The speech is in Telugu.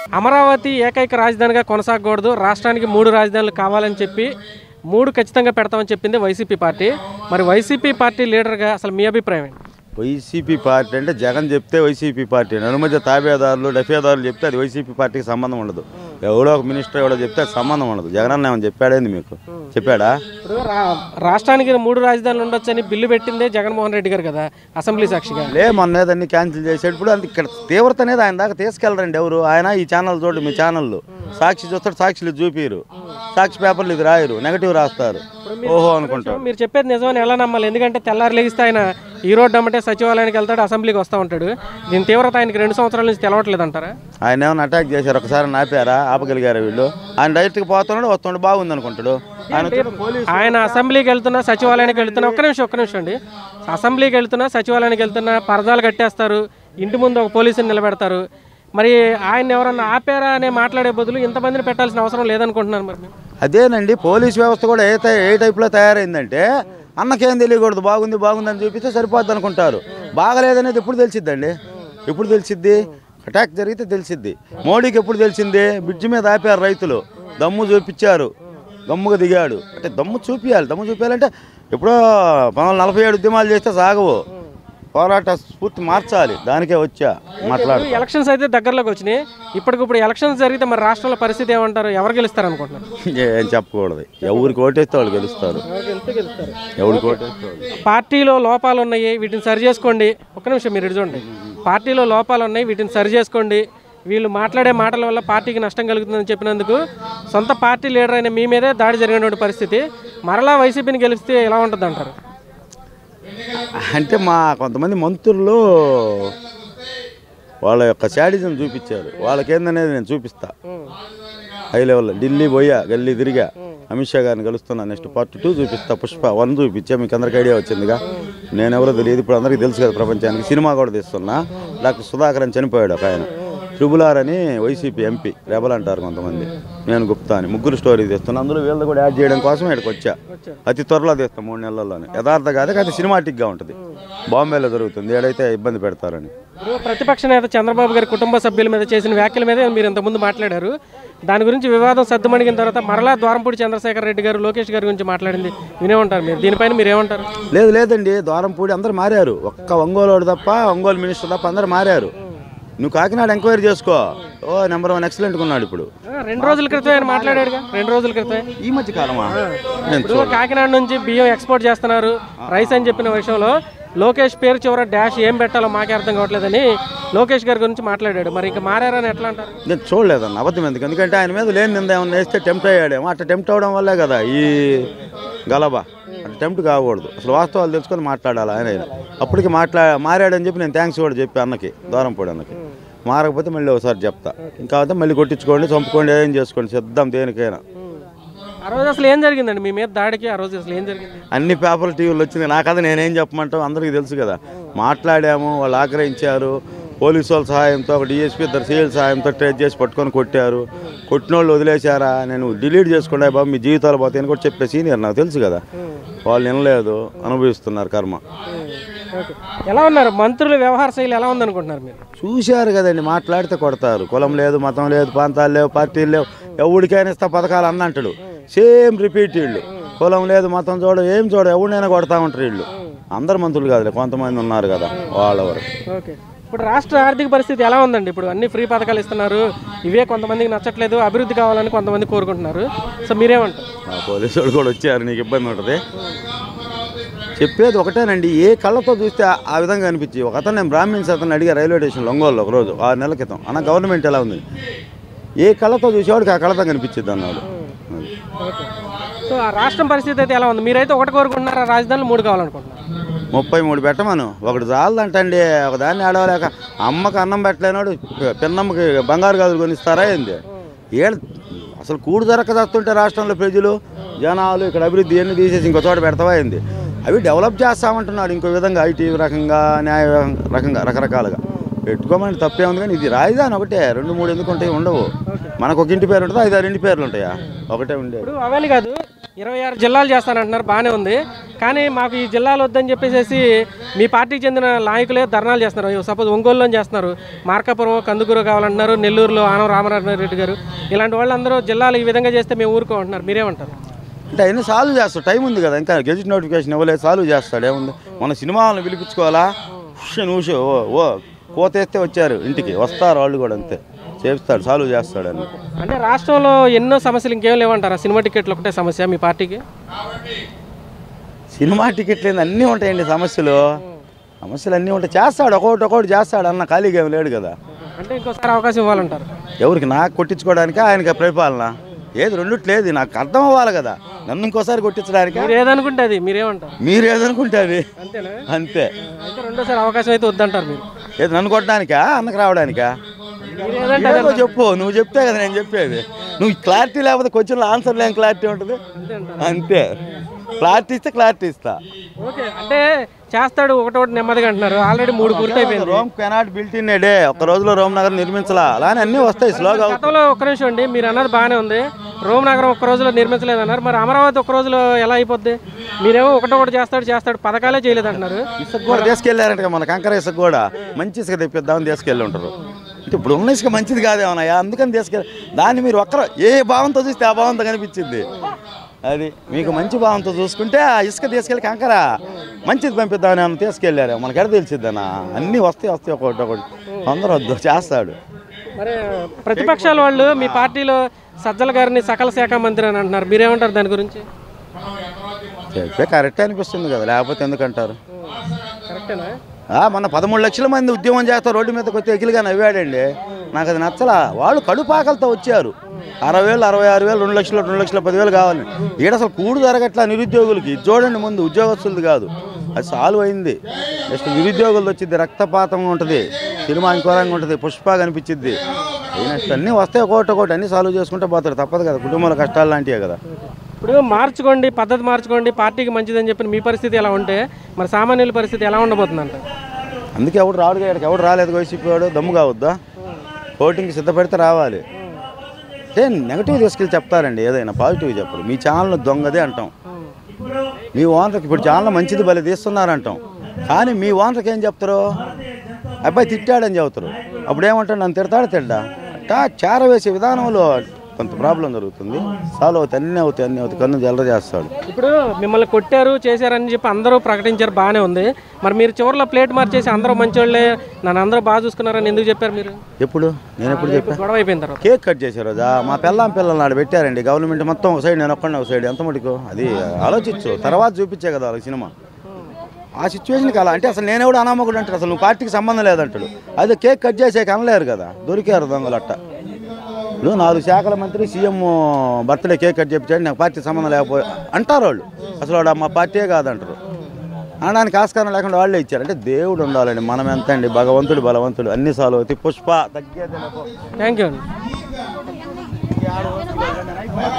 అమరావతి ఏకైక రాజధానిగా కొనసాగకూడదు రాష్ట్రానికి మూడు రాజధానులు కావాలని చెప్పి మూడు ఖచ్చితంగా పెడతామని చెప్పింది వైసీపీ పార్టీ మరి వైసీపీ పార్టీ లీడర్గా అసలు మీ అభిప్రాయం ఏంటి వైసీపీ పార్టీ అంటే జగన్ చెప్తే వైసీపీ పార్టీ అనుమతి తాబేదారులు డఫేదారులు చెప్తే అది వైసీపీ పార్టీకి సంబంధం ఉండదు ఎవడో ఒక మినిస్టర్ ఎవడో చెప్తే అది సంబంధం ఉండదు జగన్ అన్న ఏమని చెప్పాడేంది మీకు చెప్పాడా ఇప్పుడు రా- రాష్ట్రానికి మూడు రాజధానులు ఉండొచ్చని బిల్లు పెట్టిందే జగన్మోహన్ రెడ్డి గారు కదా అసెంబ్లీ సాక్షిగా లే మొన్న ఏదన్నీ క్యాన్సిల్ చేసాడు ఇప్పుడు అది ఇక్కడ తీవ్రత అనేది ఆయన దాకా తీసుకెళ్ళరండి ఎవరు ఆయన ఈ ఛానల్ చూడండి మీ ఛానళ్ళు సాక్షి చూస్తాడు సాక్షులు చూపిరు సాక్షి పేపర్లు ఇది రాయరు నెగటివ్ రాస్తారు ఓహో అనుకుంటారు మీరు చెప్పేది నిజమని ఎలా నమ్మాలి ఎందుకంటే తెల్లారి లెగిస్తే ఆయన ఈ రోడ్డు అమ్మటే సచివాలయానికి వెళ్తాడు అసెంబ్లీకి వస్తూ ఉంటాడు దీని తీవ్రత ఆయనకి రెండు సంవత్సరాల నుంచి తెలవట్లేదు అంటారా ఆయన ఏమైనా అటాక్ చేశారు ఒకసారి నాపారా ఆపగలిగారు వీళ్ళు ఆయన డైరెక్ట్గా పోతున్నాడు వస్తున్నాడు బాగుంది అనుకుంటాడు ఆయన వచ్చి పోలీసు ఆయన అసెంబ్లీకి వెళ్తున్నా సచివాలయానికి వెళ్తున్నా ఒక్క నిమిషం ఒక్క నిమిషం అండి అసెంబ్లీకి వెళ్తున్నా సచివాలయానికి వెళ్తున్నా పరదాలు కట్టేస్తారు ఇంటి ముందు ఒక పోలీసుని నిలబెడతారు మరి ఆయన ఎవరన్నా ఆపారా అనే మాట్లాడే బదులు ఇంతమందిని పెట్టాల్సిన అవసరం లేదనుకుంటున్నాను మరి మేము అదేనండి పోలీస్ వ్యవస్థ కూడా ఏ టై- ఏ టైప్లో తయారైందంటే అన్నకేం తెలియకూడదు బాగుంది బాగుంది అని చూపిస్తే సరిపోద్ది అనుకుంటారు బాగలేదనేది ఎప్పుడు తెలిసిద్దండి ఎప్పుడు తెలిసిద్ది అటాక్ జరిగితే తెలిసిద్ది మోడీకి ఎప్పుడు తెలిసింది బ్రిడ్జి మీద ఆపారు రైతులు దమ్ము చూపించారు దమ్ముగా దిగాడు అంటే దమ్ము చూపించాలి దమ్ము చూపించాలంటే ఎప్పుడో పంతొమ్మిది నలభై ఏడు ఉద్యమాలు చేస్తే సాగవు పోరాట స్ఫూర్తి మార్చాలి దానికే వచ్చా మాట్లాడు ఇప్పుడు ఎలక్షన్స్ అయితే దగ్గరలోకి వచ్చినాయి ఇప్పటికిప్పుడు ఎలక్షన్స్ జరిగితే మరి రాష్ట్రంలో పరిస్థితి ఏమంటారు ఎవరు గెలుస్తారు అనుకుంటున్నారు ఏం చెప్పకూడదు ఎవరికి ఓటేస్తే వాళ్ళు గెలుస్తారు ఎవరికి ఓటేస్తే వాళ్ళు పార్టీలో లోపాలు ఉన్నాయి వీటిని సరి చేసుకోండి ఒక్క నిమిషం మీరు ఇటు చూడండి పార్టీలో లోపాలు ఉన్నాయి వీటిని సరి చేసుకోండి వీళ్ళు మాట్లాడే మాటల వల్ల పార్టీకి నష్టం కలుగుతుందని చెప్పినందుకు సొంత పార్టీ లీడర్ అయిన మీ మీదే దాడి జరిగినటువంటి పరిస్థితి మరలా వైసీపీని గెలిస్తే ఎలా ఉంటుంది అంటారు అంటే మా కొంతమంది మంత్రులు వాళ్ళ యొక్క శాడిజం చూపించారు వాళ్ళకేందనేది నేను చూపిస్తా హై లెవెల్లో ఢిల్లీ పోయా గల్లీ తిరిగా అమిత్ షా గారిని కలుస్తున్నా నెక్స్ట్ పార్ట్ టూ చూపిస్తా పుష్ప వన్ చూపించా మీకు అందరికి ఐడియా వచ్చిందిగా నేను ఎవరో తెలియదు ఇప్పుడు అందరికీ తెలుసు కదా ప్రపంచానికి సినిమా కూడా తీస్తున్నా డాక్టర్ సుధాకర్ అని చనిపోయాడు ఒక ఆయన ట్రిబుల్ ఆర్ అని వైసీపీ ఎంపీ రెబల్ అంటారు కొంతమంది నేను గుప్తా అని ముగ్గురు స్టోరీ తీస్తున్నా అందులో వీళ్ళది కూడా యాడ్ చేయడం కోసం ఇక్కడికి వచ్చా అతి త్వరలో తీస్తాం మూడు నెలల్లోనే యథార్థ కాదు అది సినిమాటిక్గా ఉంటుంది బాంబేలో జరుగుతుంది ఏడైతే ఇబ్బంది పెడతారని ఇప్పుడు ప్రతిపక్ష నేత చంద్రబాబు గారి కుటుంబ సభ్యుల మీద చేసిన వ్యాఖ్యల మీద మీరు ఇంతకుముందు మాట్లాడారు దాని గురించి వివాదం సద్దుమణిగిన తర్వాత మరలా ద్వారంపూడి చంద్రశేఖర్ రెడ్డి గారు లోకేష్ గారి గురించి మాట్లాడింది వినే ఉంటారు మీరు దీనిపైన మీరు ఏమంటారు లేదు లేదండి ద్వారంపూడి అందరు మారారు ఒక్క ఒంగోలు తప్ప ఒంగోలు మినిస్టర్ తప్ప అందరు మారారు నువ్వు కాకినాడ ఎంక్వైరీ చేసుకో ఓ నెంబర్ వన్ ఎక్సలెంట్గా ఉన్నాడు ఇప్పుడు ఆ, రెండు రోజుల క్రితం ఆయన మాట్లాడాడుగా రెండు రోజుల క్రితమే ఈ మధ్య కాలమా నేను ఇప్పుడు కాకినాడ నుంచి బియ్యం ఎక్స్పోర్ట్ చేస్తున్నారు రైస్ అని చెప్పిన విషయంలో లోకేష్ పేరు చివర డాష్ ఏం పెట్టాలో మాకే అర్థం కావట్లేదని లోకేష్ గారి గురించి మాట్లాడాడు మరి ఇంకా మారారని ఎట్లా అంటారు నేను చూడలేదన్న అబద్ధం ఎందుకు ఎందుకంటే ఆయన మీద లేని నింద ఏమన్నా వేస్తే టెంప్ట్ అయ్యాడేమో అట్లా టెంప్ట్ అవ్వడం వల్లే కదా ఈ గలబా అట్లా టెంప్ట్ కాకూడదు అసలు వాస్తవాలు తెలుసుకొని మాట్లాడాలి ఆయన అప్పటికి మాట్లా మారాడని చెప్పి నేను థ్యాంక్స్ కూడా చెప్పి అన్నకి దూరంపూడి అన్నకి మారకపోతే మళ్ళీ ఒకసారి చెప్తా ఇంకా అయితే మళ్ళీ కొట్టించుకోండి చంపుకోండి ఏం చేసుకోండి సిద్ధం దేనికైనా ఆ రోజు అసలు ఏం జరిగిందండి మీ మీద దాడికి ఆ రోజు అసలు ఏం జరిగింది అన్ని పేపర్ టీవీలు వచ్చింది నా కథ నేనేం చెప్పమంటావు అందరికీ తెలుసు కదా మాట్లాడాము వాళ్ళు ఆగ్రహించారు పోలీసు వాళ్ళ సహాయంతో ఒక డిఎస్పీ ఇద్దరు సీఎల్ సహాయంతో ట్రేస్ చేసి పట్టుకొని కొట్టారు కొట్టిన వాళ్ళు వదిలేశారా నేను డిలీట్ చేసుకుంటా బాబు మీ జీవితాలు పోతాయని కూడా చెప్పే సీనియర్ నాకు తెలుసు కదా వాళ్ళు వినలేదు అనుభవిస్తున్నారు కర్మ ఓకే ఎలా ఉన్నారు మంత్రుల వ్యవహార శైలి ఎలా ఉందనుకుంటున్నారు మీరు చూశారు కదండి మాట్లాడితే కొడతారు కులం లేదు మతం లేదు ప్రాంతాలు లేవు పార్టీలు లేవు ఎవరికైనా ఇస్తా పథకాలు అన్న అంటాడు సేమ్ రిపీట్ వీళ్ళు కులం లేదు మతం చూడ ఏం చూడ ఎవరినైనా కొడతా ఉంటారు వీళ్ళు అందరు మంత్రులు కాదులే కొంతమంది ఉన్నారు కదా వాళ్ళెవరు ఓకే ఇప్పుడు రాష్ట్ర ఆర్థిక పరిస్థితి ఎలా ఉందండి ఇప్పుడు అన్ని ఫ్రీ పథకాలు ఇస్తున్నారు ఇవే కొంతమందికి నచ్చట్లేదు అభివృద్ధి కావాలని కొంతమంది కోరుకుంటున్నారు సో మీరేమంటారు ఆ పోలీసు వాళ్ళు కూడా వచ్చారు నీకు ఇబ్బంది ఉంటుంది చెప్పేది ఒకటేనండి ఏ కళ్ళతో చూస్తే ఆ- ఆ విధంగా అనిపించి ఒక అతను నేను బ్రాహ్మిన్స్ అతను అడిగా రైల్వే స్టేషన్లో ఒంగోలు ఒకరోజు ఆరు నెలల క్రితం అన్న గవర్నమెంట్ ఎలా ఉంది ఏ కళ్ళతో చూసేవాడికి ఆ కళ్ళతో కనిపించింది అన్నాడు అది. ఓకే సో ఆ రాష్ట్రం పరిస్థితి అయితే ఎలా ఉంది మీరైతే ఒకటి కోరుకుంటున్నారా రాజధానిలో మూడు కావాలనుకుంటున్నారు ముప్పై మూడు పెట్టమను ఒకటి చాలదంటండి ఒక దాన్ని ఆడవలేక అమ్మకి అన్నం పెట్టలేనాడు పిన్నమ్మకి బంగారు గాజులు కొనిస్తారా ఏంది ఏడు అసలు కూడు దొరక చేస్తుంటే రాష్ట్రంలో ప్రజలు జనాలు ఇక్కడ అభివృద్ధి అన్ని తీసేసి ఇంకో చోట పెడతావా ఏంది అవి డెవలప్ చేస్తామంటున్నాడు ఇంకో విధంగా ఐటీ రకంగా న్యాయ రకంగా రకరకాలుగా పెట్టుకోమని తప్పే ఉంది కానీ ఇది రాజధాని ఒకటే రెండు మూడు ఎందుకు ఉంటాయి ఉండవు మనకు ఒక ఇంటి పేరు ఉంటుంది ఐదు ఆరు ఇంటి పేర్లు ఉంటాయా ఒకటే ఉండేది ఇప్పుడు అవన్నీ కాదు ఇరవై ఆరు జిల్లాలు చేస్తానంటున్నారు బాగానే ఉంది కానీ మాకు ఈ జిల్లాలు వద్దని చెప్పేసి మీ పార్టీకి చెందిన నాయకులే ధర్నాలు చేస్తున్నారు సపోజ్ ఒంగోలులో చేస్తున్నారు మార్కాపురం కందుకూరు కావాలంటున్నారు నెల్లూరులో ఆనం రామనారాయణ గారు ఇలాంటి వాళ్ళందరూ జిల్లాలు ఈ విధంగా చేస్తే మేము ఊరుకోమంటున్నారు మీరేమంటారు అంటే అవన్నీ సాల్వ్ చేస్తాడు టైం ఉంది కదా ఇంకా గెజిట్ నోటిఫికేషన్ ఇవ్వలేదు సాల్వ్ చేస్తాడు ఏముంది మన సినిమా వాళ్ళని పిలిపించుకోవాలా ఉష్ అని ఊష ఓ ఓ కోతేస్తే వచ్చారు ఇంటికి వస్తారు వాళ్ళు కూడా అంతే చేస్తాడు సాల్వ్ చేస్తాడు అని అంటే రాష్ట్రంలో ఎన్నో సమస్యలు ఇంకేం లేవంటారా సినిమా టికెట్లు ఒకటే సమస్య మీ పార్టీకి సినిమా టికెట్లు ఏంది అన్నీ ఉంటాయండి సమస్యలు సమస్యలు అన్నీ ఉంటాయి చేస్తాడు ఒకటి ఒకటి చేస్తాడు అన్న ఖాళీగా ఏం లేడు కదా అంటే ఇంకోసారి అవకాశం ఇవ్వాలంటారు ఎవరికి నాకు కొట్టించుకోవడానికి ఆయనకి పరిపాలన ఏది రెండుట్లేదు నాకు అర్థం అవ్వాలి కదా నన్ను ఇంకోసారి కొట్టించడానికి మీరు ఏదనుకుంటే అది మీరేమంటారు మీరు ఏదనుకుంటే అది అంతేనా అంతే అయితే రెండోసారి అవకాశం అయితే వద్దంటారు మీరు ఏది నన్ను కొట్టడానికా అన్నకు రావడానికా మీరు ఏదంటే ఏదో చెప్పు నువ్వు చెప్తే కదా నేను చెప్పేది నువ్వు క్లారిటీ లేకపోతే కొంచెం ఆన్సర్లో ఏం క్లారిటీ ఉంటుంది అంతే అంటారు అంతే క్లారిటీ ఇస్తే క్లారిటీ ఇస్తా ఓకే అంటే చేస్తాడు ఒకటొకటి నెమ్మదిగా అంటున్నారు ఆల్రెడీ మూడు పూర్తయిపోయింది Rome cannot built in a day ఒక రోజులో రోమ్ నగర్ నిర్మించలా అలానే అన్నీ వస్తాయి స్లోగా గతంలో ఒక్క నిమిషం అండి మీరు అన్నది బాగానే ఉంది రోమ్ నగరం ఒక్క రోజులో నిర్మించలేదన్నారు మరి అమరావతి ఒక్క రోజులో ఎలా అయిపోద్ది మీరేమో ఒకటొకటి చేస్తాడు చేస్తాడు పథకాలే చేయలేదు అంటున్నారు ఇసుక కూడా తీసుకెళ్లారంట మన కంకర ఇసుక కూడా మంచి ఇసుక తెప్పిద్దామని తీసుకెళ్ళి ఉంటారు అంటే ఇప్పుడు ఉన్న ఇసుక మంచిది కాదేమన్నాయా అందుకని తీసుకెళ్ళి దాన్ని మీరు ఒక్కరు ఏ భావంతో చూస్తే ఆ భావంతో కనిపించింది అది మీకు మంచి భావంతో చూసుకుంటే ఆ ఇసుక తీసుకెళ్ళి కంకర మంచిది పంపిద్దామని ఏమన్నా తీసుకెళ్ళారు మనకి ఎడ తెలిసిద్దనా అన్నీ వస్తాయి వస్తాయి ఒకటి ఒకటి తొందర వద్దు చేస్తాడు మరి ప్రతిపక్షాల వాళ్ళు మీ పార్టీలో సజ్జల గారిని సకల శాఖ మంత్రి అని అంటున్నారు మీరేమంటారు దాని గురించి చెప్పే కరెక్ట్ అనిపిస్తుంది కదా లేకపోతే ఎందుకంటారు కరెక్టేనా ఆ, మొన్న పదమూడు లక్షల మంది ఉద్యమం చేస్తారు రోడ్డు మీదకి వచ్చి ఎకిలిగా నవ్వాడండి నాకు అది నచ్చలా వాళ్ళు కడుపాకలతో వచ్చారు అరవై వేలు అరవై ఆరు వేలు రెండు లక్షలు రెండు లక్షల పదివేలు కావాలి ఈడ అసలు కూడు జరగట్లా నిరుద్యోగులకి ఇది చూడండి ముందు ఉద్యోగస్తులది కాదు అది సాల్వ్ అయింది నెక్స్ట్ నిరుద్యోగులది వచ్చింది రక్తపాతం ఉంటుంది సినిమా ఇంకోరంగా ఉంటుంది పుష్ప కనిపించింది నెక్స్ట్ అన్నీ వస్తాయి ఒకటి ఒకటి అన్నీ సాల్వ్ చేసుకుంటే పోతారు తప్పదు కదా కుటుంబాల కష్టాలు లాంటివే కదా ఇప్పుడు మార్చుకోండి పద్ధతి మార్చుకోండి పార్టీకి మంచిదని చెప్పిన మీ పరిస్థితి ఎలా ఉంటే మరి సామాన్యుల పరిస్థితి ఎలా ఉండబోతుందంట అందుకే ఎవడు రాడు ఇక్కడికి ఎవడు రాలేదు వైసీపీ వాడు దమ్ము కావద్దా ఓటింగ్కి సిద్ధపడితే రావాలి అంటే నెగిటివ్ తీసుకెళ్ళి చెప్తారండి ఏదైనా పాజిటివ్ చెప్పరు మీ ఛానల్ దొంగదే అంటాం మీ ఓనర్కి ఇప్పుడు ఛానల్ మంచిది భలే తీస్తున్నారంటాం కానీ మీ ఓనర్కి ఏం చెప్తారు అబ్బాయి తిట్టాడని చెబుతారు అప్పుడు ఏమంటాడు నన్ను తిడతాడు తిడ్డా అట్టా చేర వేసే విధానంలో కొంత ప్రాబ్లం జరుగుతుంది సాల్వ్ అవుతాయి అన్నీ అవుతాయి అన్నీ అవుతాయి కన్ను జల్లర చేస్తాడు ఇప్పుడు మిమ్మల్ని కొట్టారు చేశారని చెప్పి అందరూ ప్రకటించారు బాగానే ఉంది మరి మీరు చివరిలో ప్లేట్ మార్చేసి అందరూ మంచోళ్ళే నన్ను అందరూ బాగా చూసుకున్నారని ఎందుకు చెప్పారు మీరు ఎప్పుడు నేను ఎప్పుడు చెప్పాను ఇప్పుడు గొడవ అయిపోయిన తర్వాత కేక్ కట్ చేసే రోజా మా పిల్లం పిల్లలు నాడు పెట్టారండి గవర్నమెంట్ మొత్తం ఒక సైడ్ నేను ఒక్కడిని ఒక సైడ్ ఎంత మటుకు అది ఆలోచించు తర్వాత చూపించే కదా వాళ్ళకి సినిమా ఆ సిచ్యువేషన్కి అలా అంటే అసలు నేను కూడా అనామకుడు అంటాడు అసలు నువ్వు పార్టీకి సంబంధం లేదంటాడు అదే కేక్ కట్ చేసే అనలేరు కదా దొరికారు దొంగలు అట్ట ఇప్పుడు నాలుగు శాఖల మంత్రి సీఎం బర్త్డే కేక్ కట్ చేపించాడు నాకు పార్టీ సంబంధం లేకపోయి అంటారు వాళ్ళు అసలు వాడు మా పార్టీయే కాదంటారు అనడానికి ఆస్కారం లేకుండా వాళ్ళే ఇచ్చారు అంటే దేవుడు ఉండాలండి మనం ఎంత అండి భగవంతుడు బలవంతుడు అన్ని సార్లు అవుతాయి పుష్ప తగ్గేది థ్యాంక్ యూ అండి